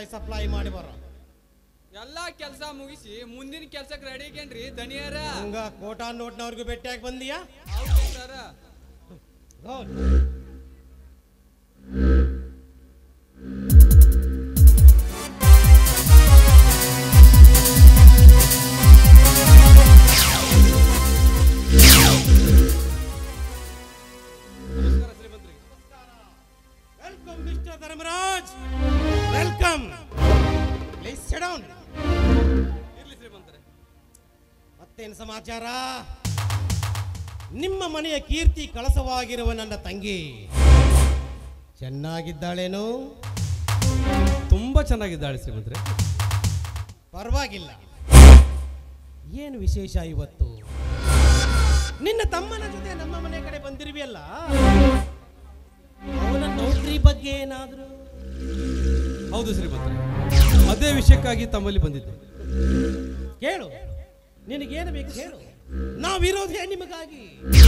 ರೂಪಾಯಿ ಸಪ್ಲೈ ಮಾಡಿ ಬರೋ ಎಲ್ಲಾ ಕೆಲಸ ಮುಗಿಸಿ ಮುಂದಿನ ಕೆಲ್ಸಕ್ಕೆ ರೆಡಿ ಇಕೇನ್ರಿ ದನಿಯರ ಹಂಗ ಕೋಟಾ ನೋಟ್ನವ್ರಿಗೂ ಭೇಟಿಯಾಗಿ ಬಂದಿಯಾ ಹೌದು ಸರ Good. ನಮಸ್ಕಾರ ಶ್ರೀಮಂತ್ರಿಗೆ welcome mister Dharmaraj welcome please sit down ಇರ್ಲಿ ಶ್ರೀಮಂತರೆ ಮತ್ತೇನು ಸಮಾಚಾರ ನಿಮ್ಮ ಮನೆಯ ಕೀರ್ತಿ ಕಳಸವಾಗಿರುವ ನನ್ನ ತಂಗಿ ಚೆನ್ನಾಗಿದ್ದಾಳೇನು ತುಂಬಾ ಚೆನ್ನಾಗಿದ್ದಾಳೆ ಶ್ರೀಮಂತ್ರೆ ಪರವಾಗಿಲ್ಲ ಏನು ವಿಶೇಷ ಇವತ್ತು ನಿನ್ನ ತಮ್ಮನ ಜೊತೆ ನಮ್ಮ ಮನೆ ಕಡೆ ಬಂದಿರುವಿಯಲ್ಲ ಅವನ ನೌಕರಿ ಬಗ್ಗೆ ಏನಾದರೂ ಹೌದು ಶ್ರೀಮಂತರೆ ಅದೇ ವಿಷಯಕ್ಕಾಗಿ ತಮ್ಮಲ್ಲಿ ಬಂದಿದ್ದೆ ಕೇಳು ನಿನಗೇನು ಬೇಕು ಹೇಳು ನಾವಿರೋದೇ ನಿಮಗಾಗಿ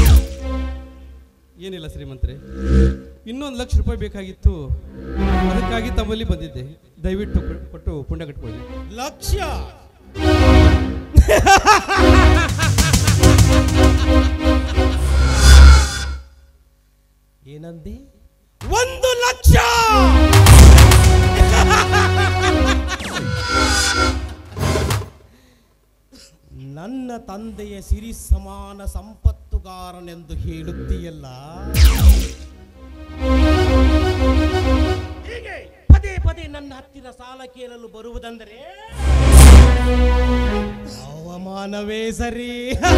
ಏನಿಲ್ಲ ಶ್ರೀಮಂತ್ರೆ ಇನ್ನೊಂದು ಲಕ್ಷ ರೂಪಾಯಿ ಬೇಕಾಗಿತ್ತು ಅದಕ್ಕಾಗಿ ತಮ್ಮಲ್ಲಿ ಬಂದಿದ್ದೆ ದಯವಿಟ್ಟು ಕೊ- ಕೊಟ್ಟು ಪುಣ್ಯ ಕಟ್ಕೊಳ್ಳಿ ಲಕ್ಷ್ಯ ಏನಂದೆ ಒಂದು ಲಕ್ಷ ನನ್ನ ತಂದೆಯ ಸಿರಿ ಸಮಾನ ಸಂಪತ್ತುಗಾರನೆಂದು ಹೇಳುತ್ತೀಯಲ್ಲ ಹೀಗೆ ಪದೇ ಪದೇ ನನ್ನ ಹತ್ತಿರ ಸಾಲ ಕೇಳಲು ಬರುವುದಂದರೆ ಅವಮಾನವೇ ಸರಿ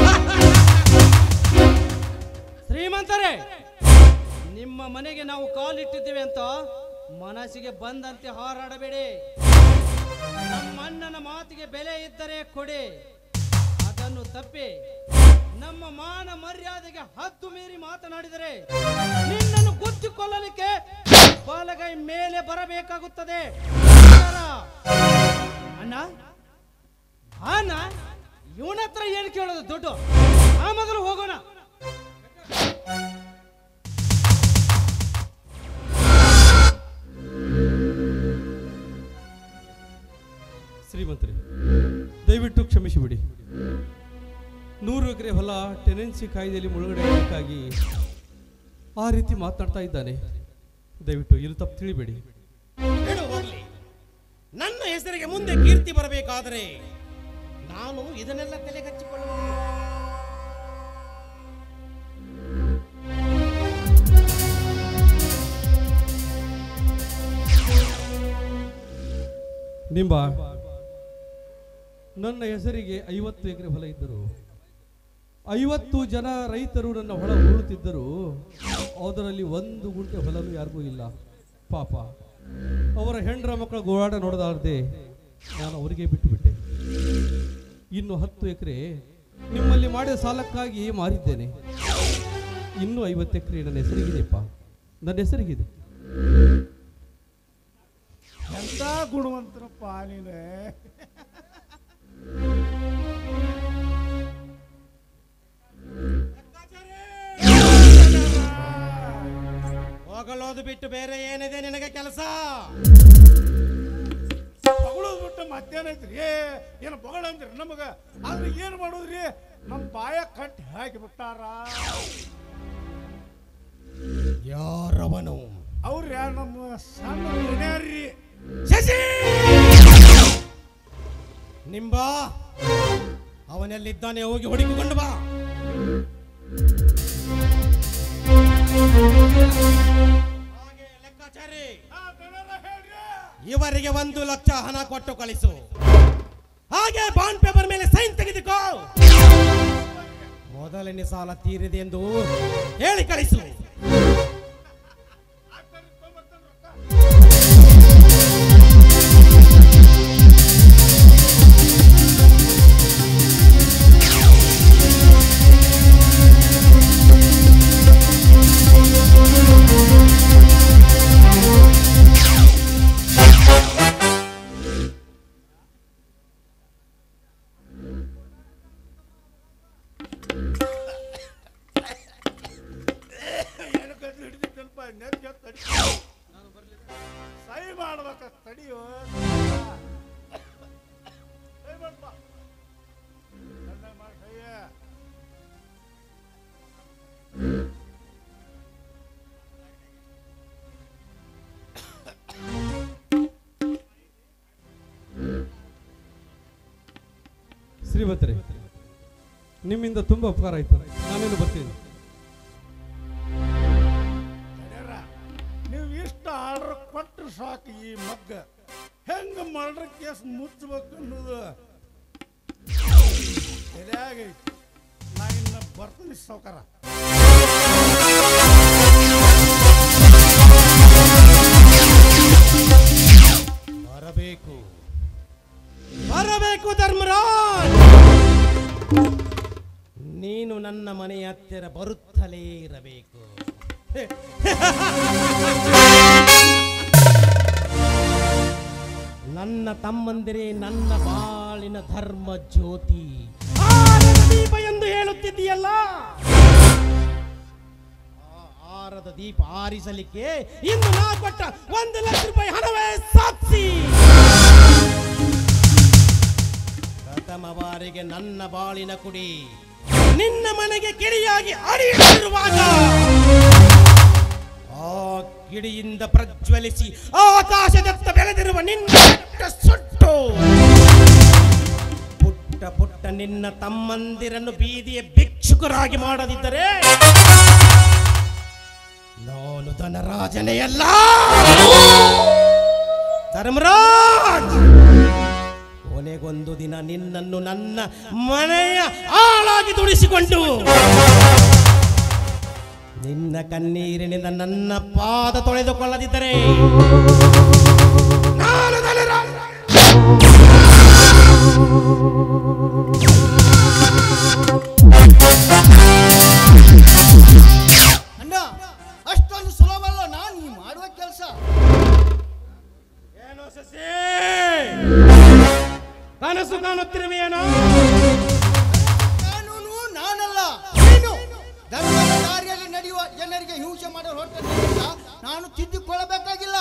ಶ್ರೀಮಂತರೇ ನಿಮ್ಮ ಮನೆಗೆ ನಾವು ಕಾಲಿಟ್ಟಿದ್ದೇವೆ ಅಂತ ಮನಸ್ಸಿಗೆ ಬಂದಂತೆ ಹಾರಾಡಬೇಡಿ ನಮ್ಮ ಅಣ್ಣನ ಮಾತಿಗೆ ಬೆಲೆ ಇದ್ದರೆ ಕೊಡಿ ಅದನ್ನು ತಪ್ಪಿ ನಮ್ಮ ಮಾನ ಮರ್ಯಾದೆಗೆ ಹದ್ದು ಮೀರಿ ಮಾತನಾಡಿದರೆ ನಿನ್ನನ್ನು ಗುದ್ದಿಕೊಳ್ಳಲಿಕ್ಕೆ ಬಲಗೈ ಮೇಲೆ ಬರಬೇಕಾಗುತ್ತದೆ ಉತ್ತರ. ಅಣ್ಣ ಅಣ್ಣ ಇವನ ಹತ್ರ ಏನು ಕೇಳೋದು ದುಡ್ಡು ಆ ಮೊದಲು ಹೋಗೋಣ ಶ್ರೀಮಂತ್ರಿ ದಯವಿಟ್ಟು ಕ್ಷಮಿಸಿಬಿಡಿ ನೂರು ಎಕರೆ ಹೊಲ ಟೆನೆನ್ಸಿ ಕಾಯ್ದೆಯಲ್ಲಿ ಮುಳುಗಡೆ ಆಗಬೇಕಾಗಿ ಆ ರೀತಿ ಮಾತನಾಡ್ತಾ ಇದ್ದಾನೆ ದಯವಿಟ್ಟು ಇದು ತಪ್ಪು ತಿಳಿಬೇಡಿ ಹೇಳು ಹೋಗ್ಲಿ ನನ್ನ ಹೆಸರಿಗೆ ಮುಂದೆ ಕೀರ್ತಿ ಬರಬೇಕಾದರೆ ನಾನು ಇದನ್ನೆಲ್ಲ ತಲೆಗಚ್ಚಿಕೊಳ್ಳುವ ನಿಂಬ ನನ್ನ ಹೆಸರಿಗೆ ಐವತ್ತು ಎಕರೆ ಹೊಲ ಇದ್ದರು ಐವತ್ತು ಜನ ರೈತರು ನನ್ನ ಹೊಲ ಉರುಳುತ್ತಿದ್ದರು ಅದರಲ್ಲಿ ಒಂದು ಗುಂಟೆ ಹೊಲನೂ ಯಾರಿಗೂ ಇಲ್ಲ ಪಾಪ ಅವರ ಹೆಂಡ್ರ ಮಕ್ಕಳ ಗೋಳಾಟ ನೋಡದಾರದೆ ನಾನು ಅವರಿಗೆ ಬಿಟ್ಟು ಬಿಟ್ಟೆ ಇನ್ನು ಹತ್ತು ಎಕರೆ ನಿಮ್ಮಲ್ಲಿ ಮಾಡಿದ ಸಾಲಕ್ಕಾಗಿ ಮಾರಿದ್ದೇನೆ ಇನ್ನು ಐವತ್ತು ಎಕರೆ ನನ್ನ ಹೆಸರಿಗಿದೆಪ್ಪ ನನ್ನ ಹೆಸರಿಗಿದೆ ಎಂತ ಗುಣವಂತರಪ್ಪ ನೀನು ಹೋಗಲೋದು ಬಿಟ್ಟು ಬೇರೆ ಏನಿದೆ ನಿನಗೆ ಕೆಲಸ ಬಗಳೋದು ಬಿಟ್ಟು ಮತ್ತೇನೈತ್ರಿ ಏನು ಬಗಳಂದ್ರಿ ನಮಗ ಆದ್ರೆ ಏನು ಮಾಡೋದ್ರಿ ನಮ್ಮ ಬಾಯ ಕಟ್ಟಿ ಹಾಕಿ ಬಿಟ್ಟಾರ ಯಾರವನು ಅವ್ರ ಯಾರು ನಮ್ಮ ಸಣ್ಣ ಗೆಳೆಯರ್ರಿ ಶಶಿ ನಿಂಬ ಅವನೆಲ್ಲಿದ್ದಾನೆ ಹೋಗಿ ಹುಡುಕಿಕೊಂಡು ಬಾ ಹಾಗೆ ಲೆಕ್ಕಾಚಾರಿ ಇವರಿಗೆ ಒಂದು ಲಕ್ಷ ಹಣ ಕೊಟ್ಟು ಕಳಿಸು ಹಾಗೆ ಬಾಂಡ್ ಪೇಪರ್ ಮೇಲೆ ಸೈನ್ ತೆಗೆದುಕೋ ಮೊದಲನೇ ಸಾಲ ತೀರಿದೆ ಎಂದು ಹೇಳಿ ಕಳಿಸು ಏನಕ್ಕಂದ್ರಿ ಶ್ರೀಮಂತರೇ ನಿಮ್ಮಿಂದ ತುಂಬ ಉಪಕಾರ ಆಯ್ತು ನಾನೇನು ಬರ್ತೀನಿ ತಡ್ಯಾರ, ನೀವು ಇಷ್ಟ ಆರ್ಡರ್ ಕೊಟ್ರೆ ಸಾಕು ಈ ಮಗ್ಗ ಹೆಂಗ ಮರ್ಡರ್ ಕೇಸ್ ಮುಚ್ಚಬೇಕು ಅನ್ನೋದು ತಲ್ಯಾಗೈತಿ ನಾ ಇನ್ನ ಬರ್ತೀನಿ ಸಾವ್ಕಾರ ಬರಬೇಕು ಬರಬೇಕು ಧರ್ಮರಾಜ್ ನೀನು ನನ್ನ ಮನೆಯ ಹತ್ತಿರ ಬರುತ್ತಲೇ ಇರಬೇಕು ನನ್ನ ತಮ್ಮಂದಿರೇ ನನ್ನ ಬಾಳಿನ ಧರ್ಮ ಜ್ಯೋತಿ ಆರದ ದೀಪ ಎಂದು ಹೇಳುತ್ತಿದ್ದೀಯಲ್ಲ ಆ ಆರದ ದೀಪ ಆರಿಸಲಿಕ್ಕೆ ಇಂದು ನಾ ಕೊಟ್ಟ ಒಂದು ಲಕ್ಷ ರೂಪಾಯಿ ಹಣವೇ ಸಾಕ್ಷಿ ಪ್ರಥಮ ಬಾರಿಗೆ ನನ್ನ ಬಾಳಿನ ಕುಡಿ ನಿನ್ನ ಮನೆಗೆ ಕಿಡಿಯಾಗಿ ಅಡಿಯಿಟ್ಟಿರುವಾಗ ಆ ಕಿಡಿಯಿಂದ ಪ್ರಜ್ವಲಿಸಿ ಆಕಾಶದತ್ತ ಬೆಳೆದಿರುವ ನಿನ್ನ ಬೆಟ್ಟ ಸುಟ್ಟು ಪುಟ್ಟ ಪುಟ್ಟ ನಿನ್ನ ತಮ್ಮಂದಿರನ್ನು ಬೀದಿಯ ಭಿಕ್ಷುಕರಾಗಿ ಮಾಡದಿದ್ದರೆ ನಾನು ಧನರಾಜನೇ ಅಲ್ಲ ಧರ್ಮರಾಜ್ ಕೊನೆಗೊಂದು ದಿನ ನಿನ್ನನ್ನು ನನ್ನ ಮನೆಯ ಆಳಾಗಿ ದುಡಿಸಿಕೊಂಡು ನಿನ್ನ ಕಣ್ಣೀರಿನಿಂದ ನನ್ನ ಪಾದ ತೊಳೆದುಕೊಳ್ಳದಿದ್ದರೆ ನಾನು ಧನರಾಜ ಅಣ್ಣ ಅಷ್ಟೊಂದು ಸುಲಭ ಅಲ್ಲ ನಾನು ನೀ ಮಾಡುವ ಕೆಲಸ ಏನೋ ಸಸಿ ಕನಸು ಕಾಣುತ್ತಿರುವೆಯೇನೋ ಕಾನೂನು ನಾನಲ್ಲ ನೀನು ಧರ್ಮದ ದಾರಿಯಲ್ಲಿ ನಡೆಯುವ ಜನರಿಗೆ ಹಿಂಸೆ ಮಾಡಲು ಹೊರಟ ನಿನ್ನಿಂದ ನಾನು ತಿದ್ದಿಕೊಳ್ಳಬೇಕಾಗಿಲ್ಲ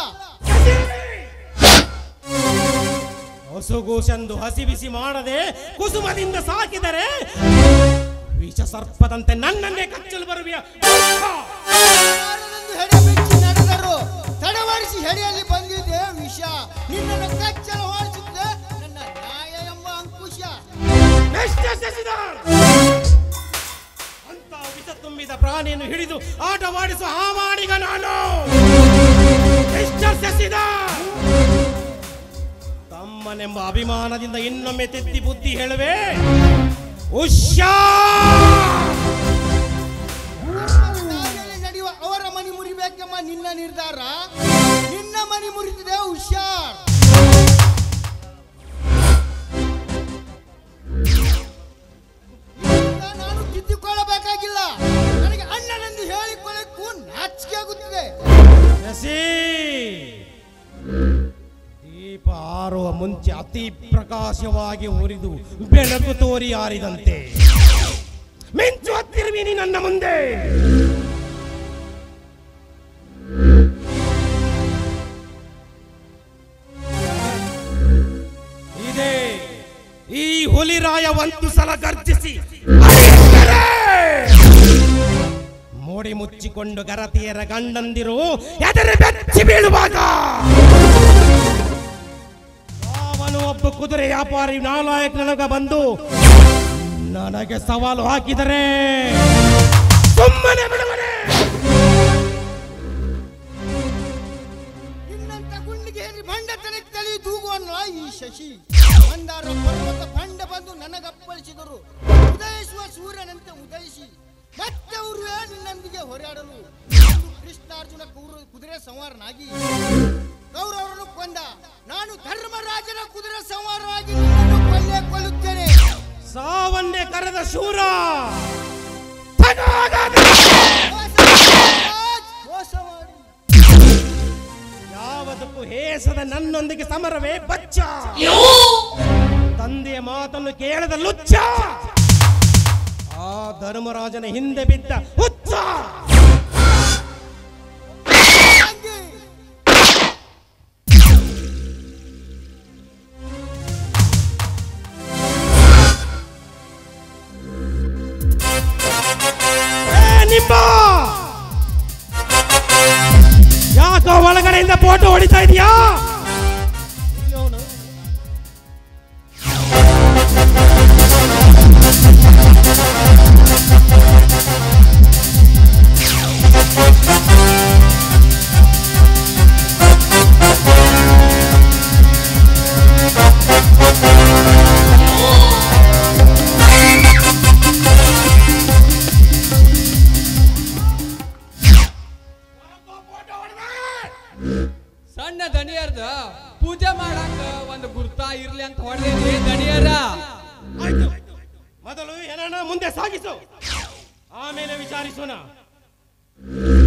ಹೊಸುಗೂಸೆಂದು ಹಸಿ ಬಿಸಿ ಮಾಡದೆ ಕುಸುಮದಿಂದ ಸಾಕಿದರೆ ವಿಷ ಸರ್ಪದಂತೆ ನನ್ನನ್ನೇ ಕಚ್ಚಲು ಬರುವಿಯ ಯಾರನೆಂದು ಹೆಡೆ ಬಿಚ್ಚಿ ನಡೆದರು ತಡವಡಿಸಿ ಹೆಡೆಯಲ್ಲಿ ಬಂದಿದೆ ವಿಷ ನಿನ್ನನ್ನು ಕಚ್ಚಲು ಮಾಡಿಸಿದ್ದೆ ನನ್ನ ನ್ಯಾಯ ಎಂಬ ಅಂಕುಶ ಅಂತ ವಿಷ ತುಂಬಿದ ಪ್ರಾಣಿಯನ್ನು ಹಿಡಿದು ಆಟವಾಡಿಸುವ ಹಾಮಾಡಿಗ ನಾನು ಮಿಸ್ಟರ್ ಶಶಿಧರ್! ತಮ್ಮನೆಂಬ ಅಭಿಮಾನದಿಂದ ಇನ್ನೊಮ್ಮೆ ತೆತ್ತಿ ಬುದ್ಧಿ ಹೇಳುವೆ ಉಷಾ ಧರ್ಮದ ದಾರಿಯಲ್ಲಿ ನಡೆಯುವ ಅವರ ಮನಿ ಮುರಿಬೇಕೆಂಬ ನಿನ್ನ ನಿರ್ಧಾರ ನಿನ್ನ ಮನಿ ಮುರಿದಿದೆ ಹುಷಾರ್ ಇದರಿಂದ ನಾನು ತಿದ್ದಿಕೊಳ್ಳಬೇಕಾಗಿಲ್ಲ ನನಗೆ ಅಣ್ಣನೆಂದು ಹೇಳಿಕೊಳ್ಳಕ್ಕೂ ನಾಚಿಕೆ ಆಗುತ್ತಿದೆ ಶಶಿ ದೀಪ ಆರುವ ಮುಂಚೆ ಅತಿ ಪ್ರಕಾಶವಾಗಿ ಉರಿದು ಬೆಳಕು ತೋರಿ ಆರಿದಂತೆ ಮಿಂಚು ಹತ್ತಿರುವಿನಿ ನನ್ನ ಮುಂದೆ ಇದೇ ಈ ಹುಲಿರಾಯ ಒಂದು ಸಲ ಗರ್ಜಿಸಿ ಅರಿಯುತ್ತದೆ. ಮೋಡಿ ಮುಚ್ಚಿಕೊಂಡು ಗರತಿಯರ ಗಂಡಂದಿರು ಎದುರು ಬೆಚ್ಚಿ ಬೀಳುವಾಗ ಅವನು ಒಬ್ಬ ಕುದುರೆ ವ್ಯಾಪಾರಿ ನಾಲಾಯಕ್ ನನಗ ಬಂದು ನನಗೆ ಸವಾಲು ಹಾಕಿದರೆ ಸುಮ್ಮನೆ ಬಿಡುವನೆ ನಿನ್ನಂತ ಗುಂಡಿಗೆ ಹೇರಿ ಭಂಡತನಕ್ಕೆ ತಳಿ ತೂಗುವಲ್ಲ ಈ ಶಶಿ ಮಂದಾರ ಪರ್ವತ ಭಂಡ ಬಂದು ನನಗಪ್ಪಳಿಸಿದರು ಉದಯಿಸುವ ಸೂರ್ಯನಂತೆ ಉದಯಿಸಿ ಮತ್ತೆ ಅವರು ನಿನ್ನೊಂದಿಗೆ ಹೊರಾಡಲು ಒಂದು ಕೃಷ್ಣಾರ್ಜುನ ಕೌರ- ಕುದುರೆ ಸಂವಾರನಾಗಿ ಕೌರವರನ್ನು ಕೊಂದ ನಾನು ಧರ್ಮರಾಜನ ಕುದುರೆ ಸಂವಾರವಾಗಿ ನಿನ್ನನ್ನು ಕೊಲ್ಲೇ ಕೊಲ್ಲುತ್ತೇನೆ ಸಾವನ್ನೇ ಕರೆದ ಶೂರ ಮೋಸ ಮಾಡಿ, ಮೋಸ ಮಾಡಿ ಯಾವದಕ್ಕೂ ಹೇಸದ ನನ್ನೊಂದಿಗೆ ಸಮರವೇ ಬಚ್ಚ ತಂದೆಯ ಮಾತನ್ನು ಕೇಳದ ಲುಚ್ಚ ಆ ಧರ್ಮರಾಜನ ಹಿಂದೆ ಬಿದ್ದ ಹುಚ್ಚ ತಂಗಿ, ಏ ನಿಂಬ ಯಾಕೋ ಒಳಗಡೆಯಿಂದ ಫೋಟೋ ಹೊಡಿತಾ ಇದೀಯಾ ಸಣ್ಣ ದಣಿಯರ್ದ ಪೂಜೆ ಮಾಡಾಕ ಒಂದು ಗುರ್ತ ಇರ್ಲಿ ಅಂತ ಹೊಡೆದೇನಿ ದಣಿಯರ ಆಯ್ತು ಮೊದಲು ಏನನ್ನ ಮುಂದೆ ಸಾಗಿಸು ಆಮೇಲೆ ವಿಚಾರಿಸೋಣ